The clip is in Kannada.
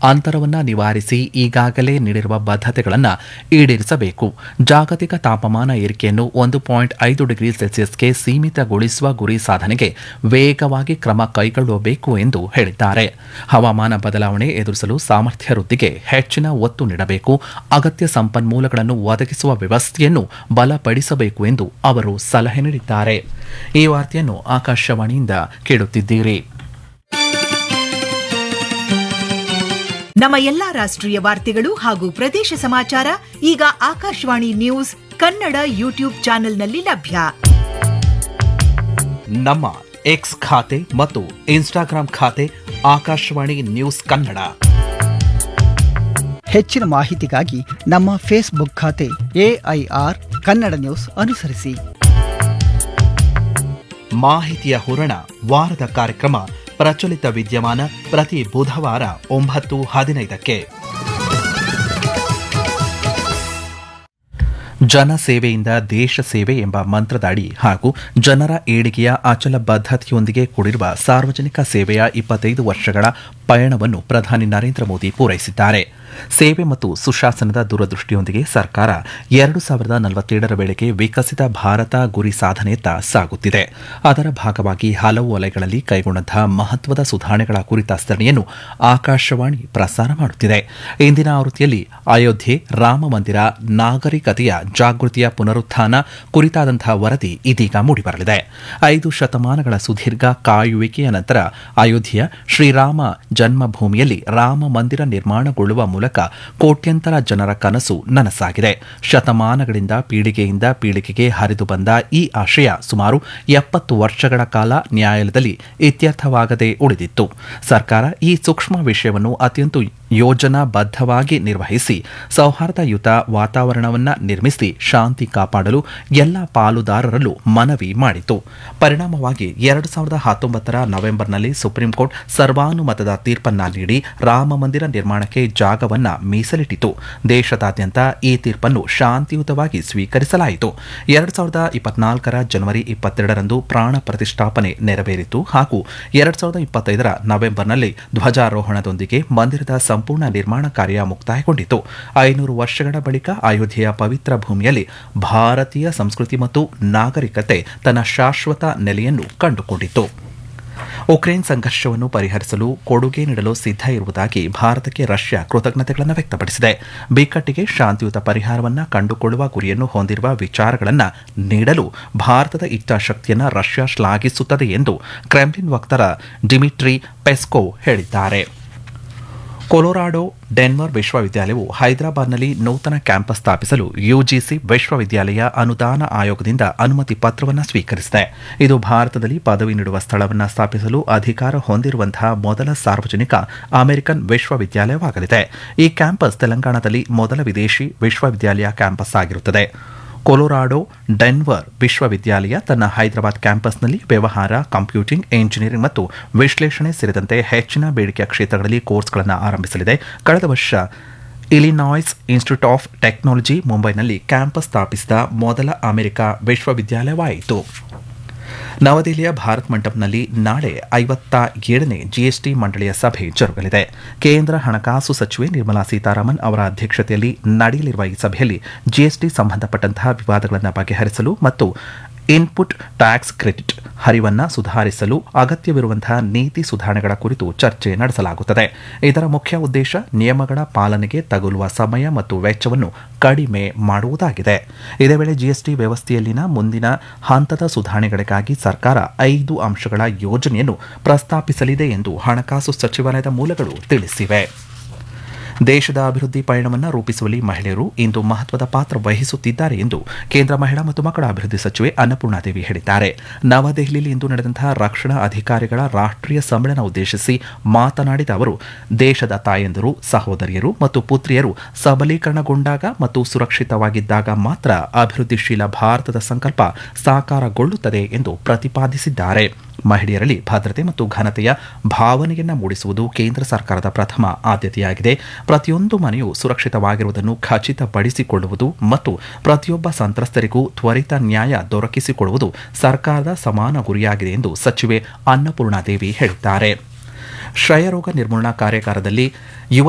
ಅಂತರವನ್ನು ನಿವಾರಿಸಿ ಈಗಾಗಲೇ ನೀಡಿರುವ ಬದ್ಧತೆಗಳನ್ನು ಈಡೇರಿಸಬೇಕು ಜಾಗತಿಕ ತಾಪಮಾನ ಏರಿಕೆಯನ್ನು ಒಂದು ಪಾಯಿಂಟ್ ಐದು ಡಿಗ್ರಿ ಸೆಲ್ಸಿಯಸ್ಗೆ ಸೀಮಿತಗೊಳಿಸುವ ಗುರಿ ಸಾಧನೆಗೆ ವೇಗವಾಗಿ ಕ್ರಮ ಕೈಗೊಳ್ಳಬೇಕು ಎಂದು ಹೇಳಿದ್ದಾರೆ ಹವಾಮಾನ ಬದಲಾವಣೆ ಎದುರಿಸಲು ಸಾಮರ್ಥ್ಯ ವೃದ್ಧಿಗೆ ಹೆಚ್ಚಿನ ಒತ್ತು ನೀಡಬೇಕು ಅಗತ್ಯ ಸಂಪನ್ಮೂಲಗಳನ್ನು ಒದಗಿಸುವ ವ್ಯವಸ್ಥೆಯನ್ನು ಬಲಪಡಿಸಬೇಕು ಎಂದು ಅವರು ಸಲಹೆ ನೀಡಿದ್ದಾರೆ ಈ ವಾರ್ತೆಯನ್ನು ಆಕಾಶವಾಣಿಯಿಂದ ಕೇಳುತ್ತಿದ್ದೀರಿ ನಮ್ಮ ಎಲ್ಲಾ ರಾಷ್ಟ್ರೀಯ ವಾರ್ತೆಗಳು ಹಾಗೂ ಪ್ರದೇಶ ಸಮಾಚಾರ ಈಗ ಆಕಾಶವಾಣಿ ನ್ಯೂಸ್ ಕನ್ನಡ ಯೂಟ್ಯೂಬ್ ಚಾನೆಲ್ನಲ್ಲಿ ಲಭ್ಯ ನಮ್ಮ ಎಕ್ಸ್ ಖಾತೆ ಮತ್ತು ಇನ್ಸ್ಟಾಗ್ರಾಂ ಖಾತೆ ಆಕಾಶವಾಣಿ ನ್ಯೂಸ್ ಕನ್ನಡ ಹೆಚ್ಚಿನ ಮಾಹಿತಿಗಾಗಿ ನಮ್ಮ ಫೇಸ್ಬುಕ್ ಖಾತೆ ಎಐಆರ್ ಕನ್ನಡ ನ್ಯೂಸ್ ಅನುಸರಿಸಿ ಮಾಹಿತಿಯ ಹೂರಣ ವಾರದ ಕಾರ್ಯಕ್ರಮ ಪ್ರಚಲಿತ ವಿದ್ಯಮಾನ ಪ್ರತಿ ಬುಧವಾರ ಒಂಬತ್ತು ಹದಿನೈದಕ್ಕೆ ಜನಸೇವೆಯಿಂದ ದೇಶ ಸೇವೆ ಎಂಬ ಮಂತ್ರದ ಅಡಿ ಹಾಗೂ ಜನರ ಏಳಿಗೆಯ ಅಚಲ ಬದ್ಧತೆಯೊಂದಿಗೆ ಕೂಡಿರುವ ಸಾರ್ವಜನಿಕ ಸೇವೆಯ ಇಪ್ಪತ್ತೈದು ವರ್ಷಗಳ ಪಯಣವನ್ನು ಪ್ರಧಾನಿ ನರೇಂದ್ರ ಮೋದಿ ಪೂರೈಸಿದ್ದಾರೆ ಸೇವೆ ಮತ್ತು ಸುಶಾಸನದ ದೂರದೃಷ್ಟಿಯೊಂದಿಗೆ ಸರ್ಕಾರ ಎರಡು ಸಾವಿರದ ನಲವತ್ತೇಳರ ವೇಳೆಗೆ ವಿಕಸಿತ ಭಾರತ ಗುರಿ ಸಾಧನೆಯತ್ತ ಸಾಗುತ್ತಿದೆ ಅದರ ಭಾಗವಾಗಿ ಹಲವು ವಲಯಗಳಲ್ಲಿ ಕೈಗೊಂಡಂತಹ ಮಹತ್ವದ ಸುಧಾರಣೆಗಳ ಕುರಿತ ಸರಣಿಯನ್ನು ಆಕಾಶವಾಣಿ ಪ್ರಸಾರ ಮಾಡುತ್ತಿದೆ ಇಂದಿನ ಆವೃತ್ತಿಯಲ್ಲಿ ಅಯೋಧ್ಯೆ ರಾಮ ಮಂದಿರ ನಾಗರಿಕತೆಯ ಜಾಗೃತಿಯ ಪುನರುತ್ಥಾನ ಕುರಿತಾದಂತಹ ವರದಿ ಇದೀಗ ಮೂಡಿಬರಲಿದೆ ಐದು ಶತಮಾನಗಳ ಸುದೀರ್ಘ ಕಾಯುವಿಕೆಯ ನಂತರ ಅಯೋಧ್ಯೆಯ ಶ್ರೀರಾಮ ಜನ್ಮಭೂಮಿಯಲ್ಲಿ ರಾಮ ಮಂದಿರ ನಿರ್ಮಾಣಗೊಳ್ಳುವ ಮೂಲಕ ಕೋಟ್ಯಂತರ ಜನರ ಕನಸು ನನಸಾಗಿದೆ ಶತಮಾನಗಳಿಂದ ಪೀಳಿಗೆಯಿಂದ ಪೀಳಿಗೆಗೆ ಹರಿದು ಬಂದ ಈ ಆಶಯ ಸುಮಾರು ಎಪ್ಪತ್ತು ವರ್ಷಗಳ ಕಾಲ ನ್ಯಾಯಾಲಯದಲ್ಲಿ ಇತ್ಯರ್ಥವಾಗದೆ ಉಳಿದಿತ್ತು ಸರ್ಕಾರ ಈ ಸೂಕ್ಷ್ಮ ವಿಷಯವನ್ನು ಅತ್ಯಂತ ಯೋಜನಾಬದ್ಧವಾಗಿ ನಿರ್ವಹಿಸಿ ಸೌಹಾರ್ದಯುತ ವಾತಾವರಣವನ್ನು ನಿರ್ಮಿಸಿ ಶಾಂತಿ ಕಾಪಾಡಲು ಎಲ್ಲ ಪಾಲುದಾರರಲ್ಲೂ ಮನವಿ ಮಾಡಿತು ಪರಿಣಾಮವಾಗಿ ಎರಡು ಸಾವಿರದ ಹತ್ತೊಂಬತ್ತರ ನವೆಂಬರ್ನಲ್ಲಿ ಸುಪ್ರೀಂ ಕೋರ್ಟ್ ಸರ್ವಾನುಮತದ ತೀರ್ಪನ್ನ ನೀಡಿ ರಾಮ ಮಂದಿರ ನಿರ್ಮಾಣಕ್ಕೆ ಜಾಗವನ್ನ ಮೀಸಲಿಟ್ಟಿತು ದೇಶದಾದ್ಯಂತ ಈ ತೀರ್ಪನ್ನು ಶಾಂತಿಯುತವಾಗಿ ಸ್ವೀಕರಿಸಲಾಯಿತು ಎರಡು ಸಾವಿರದ ಇಪ್ಪತ್ನಾಲ್ಕರ ಜನವರಿ ಇಪ್ಪತ್ತೆರಡರಂದು ಪ್ರಾಣ ಪ್ರತಿಷ್ಠಾಪನೆ ನೆರವೇರಿತು ಹಾಗೂ ಎರಡು ಸಾವಿರದ ಇಪ್ಪತ್ತೈದರ ನವೆಂಬರ್ನಲ್ಲಿ ಧ್ವಜಾರೋಹಣದೊಂದಿಗೆ ಮಂದಿರದ ಸಂಪೂರ್ಣ ನಿರ್ಮಾಣ ಕಾರ್ಯ ಮುಕ್ತಾಯಗೊಂಡಿತು ಐನೂರು ವರ್ಷಗಳ ಬಳಿಕ ಅಯೋಧ್ಯೆಯ ಪವಿತ್ರ ಭೂಮಿಯಲ್ಲಿ ಭಾರತೀಯ ಸಂಸ್ಕೃತಿ ಮತ್ತು ನಾಗರಿಕತೆ ತನ್ನ ಶಾಶ್ವತ ನೆಲೆಯನ್ನು ಕಂಡುಕೊಂಡಿತು ಉಕ್ರೇನ್ ಸಂಘರ್ಷವನ್ನು ಪರಿಹರಿಸಲು ಕೊಡುಗೆ ನೀಡಲು ಸಿದ್ಧ ಇರುವುದಾಗಿ ಭಾರತಕ್ಕೆ ರಷ್ಯಾ ಕೃತಜ್ಞತೆಗಳನ್ನು ವ್ಯಕ್ತಪಡಿಸಿದೆ ಬಿಕ್ಕಟ್ಟಿಗೆ ಶಾಂತಿಯುತ ಪರಿಹಾರವನ್ನು ಕಂಡುಕೊಳ್ಳುವ ಗುರಿಯನ್ನು ಹೊಂದಿರುವ ವಿಚಾರಗಳನ್ನು ನೀಡಲು ಭಾರತದ ಇಚ್ಛಾಶಕ್ತಿಯನ್ನು ರಷ್ಯಾ ಶ್ಲಾಘಿಸುತ್ತದೆ ಎಂದು ಕ್ರೆಮ್ಲಿನ್ ವಕ್ತಾರ ಡಿಮಿಟ್ರಿ ಪೆಸ್ಕೋವ್ ಹೇಳಿದ್ದಾರೆ ಕೊಲೊರಾಡೋ ಡೆನ್ವರ್ ವಿಶ್ವವಿದ್ಯಾಲಯವು ಹೈದರಾಬಾದ್ನಲ್ಲಿ ನೂತನ ಕ್ಯಾಂಪಸ್ ಸ್ಥಾಪಿಸಲು ಯುಜಿಸಿ ವಿಶ್ವವಿದ್ಯಾಲಯ ಅನುದಾನ ಆಯೋಗದಿಂದ ಅನುಮತಿ ಪತ್ರವನ್ನು ಸ್ವೀಕರಿಸಿದೆ ಇದು ಭಾರತದಲ್ಲಿ ಪದವಿ ನೀಡುವ ಸ್ಥಳವನ್ನು ಸ್ಥಾಪಿಸಲು ಅಧಿಕಾರ ಹೊಂದಿರುವಂತಹ ಮೊದಲ ಸಾರ್ವಜನಿಕ ಅಮೆರಿಕನ್ ವಿಶ್ವವಿದ್ಯಾಲಯವಾಗಲಿದೆ ಈ ಕ್ಯಾಂಪಸ್ ತೆಲಂಗಾಣದಲ್ಲಿ ಮೊದಲ ವಿದೇಶಿ ವಿಶ್ವವಿದ್ಯಾಲಯ ಕ್ಯಾಂಪಸ್ ಆಗಿರುತ್ತದೆ ಕೊಲೊರಾಡೋ ಡೆನ್ವರ್ ವಿಶ್ವವಿದ್ಯಾಲಯ ತನ್ನ ಹೈದರಾಬಾದ್ ಕ್ಯಾಂಪಸ್ನಲ್ಲಿ ವ್ಯವಹಾರ ಕಂಪ್ಯೂಟಿಂಗ್ ಎಂಜಿನಿಯರಿಂಗ್ ಮತ್ತು ವಿಶ್ಲೇಷಣೆ ಸೇರಿದಂತೆ ಹೆಚ್ಚಿನ ಬೇಡಿಕೆಯ ಕ್ಷೇತ್ರಗಳಲ್ಲಿ ಕೋರ್ಸ್ಗಳನ್ನು ಆರಂಭಿಸಲಿದೆ ಕಳೆದ ವರ್ಷ ಇಲಿನಾಯ್ಸ್ ಇನ್ಸ್ಟಿಟ್ಯೂಟ್ ಆಫ್ ಟೆಕ್ನಾಲಜಿ ಮುಂಬೈನಲ್ಲಿ ಕ್ಯಾಂಪಸ್ ಸ್ಥಾಪಿಸಿದ ಮೊದಲ ಅಮೆರಿಕ ವಿಶ್ವವಿದ್ಯಾಲಯವಾಯಿತು ನವದೆಹಲಿಯ ಭಾರತ್ ಮಂಟಪ್ನಲ್ಲಿ ನಾಳೆ ಐವತ್ತ ಏಳನೇ ಜಿಎಸ್ಟಿ ಮಂಡಳಿಯ ಸಭೆ ಜರುಗಲಿದೆ ಕೇಂದ್ರ ಹಣಕಾಸು ಸಚಿವೆ ನಿರ್ಮಲಾ ಸೀತಾರಾಮನ್ ಅವರ ಅಧ್ಯಕ್ಷತೆಯಲ್ಲಿ ನಡೆಯಲಿರುವ ಈ ಸಭೆಯಲ್ಲಿ ಜಿಎಸ್ಟಿ ಸಂಬಂಧಪಟ್ಟಂತಹ ವಿವಾದಗಳನ್ನು ಬಗೆಹರಿಸಲು ಮತ್ತು ಇನ್ಪುಟ್ ಟ್ಯಾಕ್ಸ್ ಕ್ರೆಡಿಟ್ ಹರಿವನ್ನು ಸುಧಾರಿಸಲು ಅಗತ್ಯವಿರುವಂತಹ ನೀತಿ ಸುಧಾರಣೆಗಳ ಕುರಿತು ಚರ್ಚೆ ನಡೆಸಲಾಗುತ್ತದೆ ಇದರ ಮುಖ್ಯ ಉದ್ದೇಶ ನಿಯಮಗಳ ಪಾಲನೆಗೆ ತಗುಲುವ ಸಮಯ ಮತ್ತು ವೆಚ್ಚವನ್ನು ಕಡಿಮೆ ಮಾಡುವುದಾಗಿದೆ ಇದೇ ವೇಳೆ ಜಿಎಸ್ಟಿ ವ್ಯವಸ್ಥೆಯಲ್ಲಿನ ಮುಂದಿನ ಹಂತದ ಸುಧಾರಣೆಗಳಿಗಾಗಿ ಸರ್ಕಾರ ಐದು ಅಂಶಗಳ ಯೋಜನೆಯನ್ನು ಪ್ರಸ್ತಾಪಿಸಲಿದೆ ಎಂದು ಹಣಕಾಸು ಸಚಿವಾಲಯದ ಮೂಲಗಳು ತಿಳಿಸಿವೆ ದೇಶದ ಅಭಿವೃದ್ಧಿ ಪಯಣವನ್ನು ರೂಪಿಸುವಲ್ಲಿ ಮಹಿಳೆಯರು ಇಂದು ಮಹತ್ವದ ಪಾತ್ರ ವಹಿಸುತ್ತಿದ್ದಾರೆ ಎಂದು ಕೇಂದ್ರ ಮಹಿಳಾ ಮತ್ತು ಮಕ್ಕಳ ಅಭಿವೃದ್ಧಿ ಸಚಿವೆ ಅನ್ನಪೂರ್ಣಾದೇವಿ ಹೇಳಿದ್ದಾರೆ ನವದೆಹಲಿಯಲ್ಲಿ ಇಂದು ನಡೆದಂತಹ ರಕ್ಷಣಾ ಅಧಿಕಾರಿಗಳ ರಾಷ್ಟ್ರೀಯ ಸಮ್ಮೇಳನ ಉದ್ದೇಶಿಸಿ ಮಾತನಾಡಿದ ಅವರು ದೇಶದ ತಾಯಂದಿರು ಸಹೋದರಿಯರು ಮತ್ತು ಪುತ್ರಿಯರು ಸಬಲೀಕರಣಗೊಂಡಾಗ ಮತ್ತು ಸುರಕ್ಷಿತವಾಗಿದ್ದಾಗ ಮಾತ್ರ ಅಭಿವೃದ್ಧಿಶೀಲ ಭಾರತದ ಸಂಕಲ್ಪ ಸಾಕಾರಗೊಳ್ಳುತ್ತದೆ ಎಂದು ಪ್ರತಿಪಾದಿಸಿದ್ದಾರೆ ಮಹಿಳೆಯರಲ್ಲಿ ಭದ್ರತೆ ಮತ್ತು ಘನತೆಯ ಭಾವನೆಯನ್ನು ಮೂಡಿಸುವುದು ಕೇಂದ್ರ ಸರ್ಕಾರದ ಪ್ರಥಮ ಆದ್ಯತೆಯಾಗಿದೆ ಪ್ರತಿಯೊಂದು ಮನೆಯು ಸುರಕ್ಷಿತವಾಗಿರುವುದನ್ನು ಖಚಿತಪಡಿಸಿಕೊಳ್ಳುವುದು ಮತ್ತು ಪ್ರತಿಯೊಬ್ಬ ಸಂತ್ರಸ್ತರಿಗೂ ತ್ವರಿತ ನ್ಯಾಯ ದೊರಕಿಸಿಕೊಡುವುದು ಸರ್ಕಾರದ ಸಮಾನ ಗುರಿಯಾಗಿದೆ ಎಂದು ಸಚಿವೆ ಅನ್ನಪೂರ್ಣಾದೇವಿ ಹೇಳಿದ್ದಾರೆ ಕ್ಷಯರೋಗ ನಿರ್ಮೂಲನಾ ಕಾರ್ಯಾಗಾರದಲ್ಲಿ ಯುವ